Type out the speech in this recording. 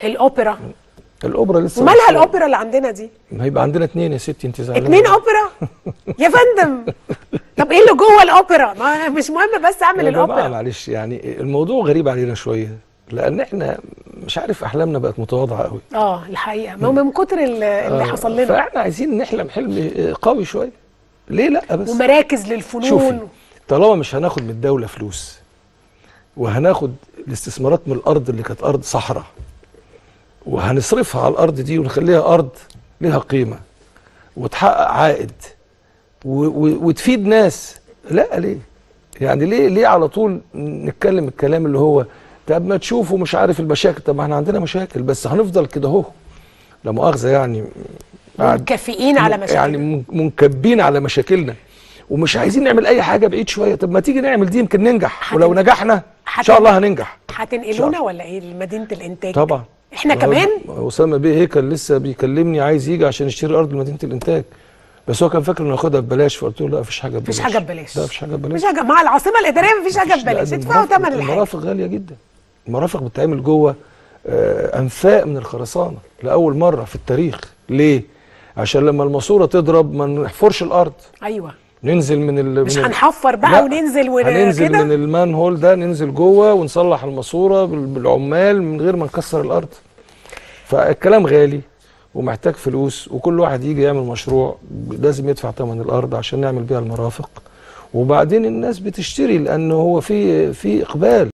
الاوبرا الاوبرا لسه ومالها مشروع. الاوبرا اللي عندنا دي هيبقى عندنا اتنين يا ستي انت زعلانه اتنين اوبرا يا فندم طب ايه اللي جوه الاوبرا ما مش مهم بس اعمل يا جماعه الاوبرا معلش يعني الموضوع غريب علينا شويه لان احنا مش عارف احلامنا بقت متواضعه قوي اه الحقيقه ما هو من كتر ال- اللي آه، حصل لنا فاحنا عايزين نحلم حلم قوي شويه ليه لا بس ومراكز شوفي للفنون طالما مش هناخد من الدوله فلوس وهناخد الاستثمارات من الارض اللي كانت ارض صحراء وهنصرفها على الارض دي ونخليها ارض ليها قيمه وتحقق عائد و و وتفيد ناس لا ليه يعني ليه ليه على طول نتكلم الكلام اللي هو طب ما تشوفوا مش عارف المشاكل طب ما احنا عندنا مشاكل بس هنفضل كده اهو لا مؤاخذه يعني قاعد- منكفئين على مشاكل يعني من- منكبين على مشاكلنا ومش عايزين نعمل اي حاجه بعيد شويه طب ما تيجي نعمل دي يمكن ننجح هتن- ولو نجحنا ان شاء الله هننجح هتنقلونا ولا ايه لمدينه الانتاج طبعا احنا كمان اسامه بيه هيكل لسه بيكلمني عايز يجي عشان يشتري ارض مدينه الانتاج بس هو كان فاكر انه ياخدها ببلاش فقلت له لا مفيش حاجه ببلاش مفيش حاجه ببلاش لا مفيش حاجه ببلاش مفيش حاجه مع العاصمه الاداريه مفيش حاجه ببلاش لأن ادفعوا المرافق- ثمن الحاجه المرافق غاليه جدا المرافق بتتعمل جوه آه، انفاق من الخرسانه لاول مره في التاريخ ليه عشان لما الماسوره تضرب ما نحفرش الارض ايوه ننزل من ال مش من ال- هنحفر بقى لا، وننزل ون- هننزل كده من المان هول ده ننزل جوه ونصلح الماسوره بال- بالعمال من غير ما نكسر الارض فالكلام غالي ومحتاج فلوس وكل واحد يجي يعمل مشروع لازم يدفع ثمن الارض عشان نعمل بيها المرافق وبعدين الناس بتشتري لان هو في في اقبال